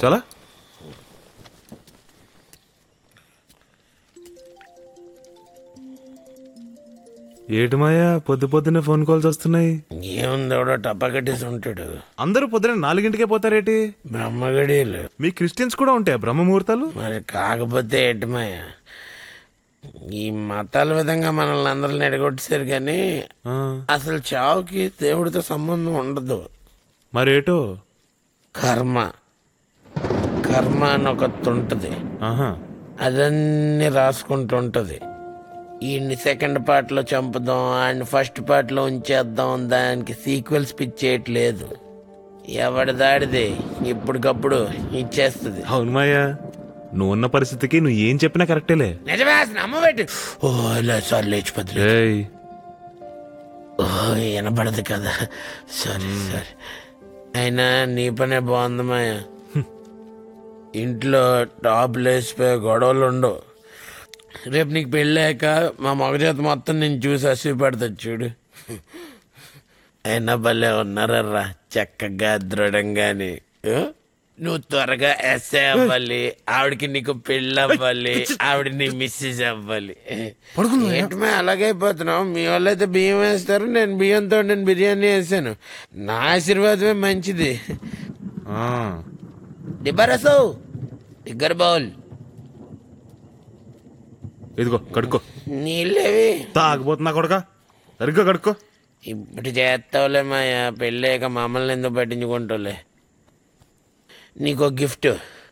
చాలా ఏటి మాయా పొద్దు పొద్దున్నే ఫోన్ కాల్స్ వస్తున్నాయి ఏముంది ఎవడో టప్పకట్టేసి ఉంటాడు అందరూ పొద్దున నాలుగింటికే పోతారేటి బ్రహ్మగడీలు మీ క్రిస్టియన్స్ కూడా ఉంటాయా బ్రహ్మ ముహూర్తాలు మరి కాకపోతే ఎటుమాయ ఈ మతాల విధంగా మనల్ని అందరిని ఎడగొట్టేశారు కానీ ఆ, అసలు చావుకి దేవుడితో సంబంధం ఉండదు మరి ఏటో కర్మ కర్మ అని ఒకటి ఉంటుంది ఆహా అదన్నీ రాసుకుంటుంటది ఈయన్ని సెకండ్ పార్ట్లో చంపుదాం ఆయన ఫస్ట్ పార్ట్లో ఉంచేద్దాం దానికి సీక్వెల్స్ పిచ్చేయట్లేదు ఎవడి దాడిది ఇప్పటికప్పుడు ఇచ్చేస్తుంది అవును మాయా నువ్వు ఉన్న పరిస్థితికి నువ్వు ఏం చెప్పినా కరెక్టేలే నిజమే అసలు నమ్మబెట్టి ఓ ఇలా సార్ లేచిపోతుంది ఏయ్ ఓ వినపడదు కదా సరే సరే అయినా నీ పనే బాగుంది మాయ ఇంట్లో టాప్ లేచిపోయే గొడవలు ఉండవు రేపు నీకు పెళ్ళాక మా మగజాత మొత్తం నేను చూసి అసిపడతాడు చూడు అయినా భలే ఉన్నారర్రా చక్కగా దృఢంగాని ఆ? నువ్వు త్వరగా ఎస్ఏ అవ్వాలి ఆవిడకి నీకు పెళ్ళి అవ్వాలి ఆవిడ నీ మిస్సెస్ అవ్వాలి ఏంటమే అలాగైపోతున్నావు మీ వాళ్ళు అయితే బియ్యం వేస్తారు నేను బియ్యంతో నేను బిర్యానీ వేసాను నా ఆశీర్వాదమే మంచిది ఆ, డిబ్బరసో డిగ్గర్ బౌల్ ఇదిగో కడుక్కో నీళ్ళేవి తాగబోతున్నా కొడక సరిగ్గా కడుక్కో ఇప్పుడు చేస్తావులే మాయా పెళ్ళాక మమ్మల్ని ఎందుకు పట్టించుకుంటావులే నీకు గిఫ్ట్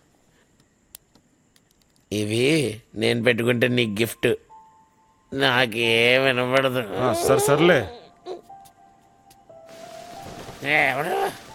ఇవి నేను పెట్టుకుంటే నీకు గిఫ్ట్ నాకేం వినపడదు ఆ, సరే సర్లే ఏ, ఎవడు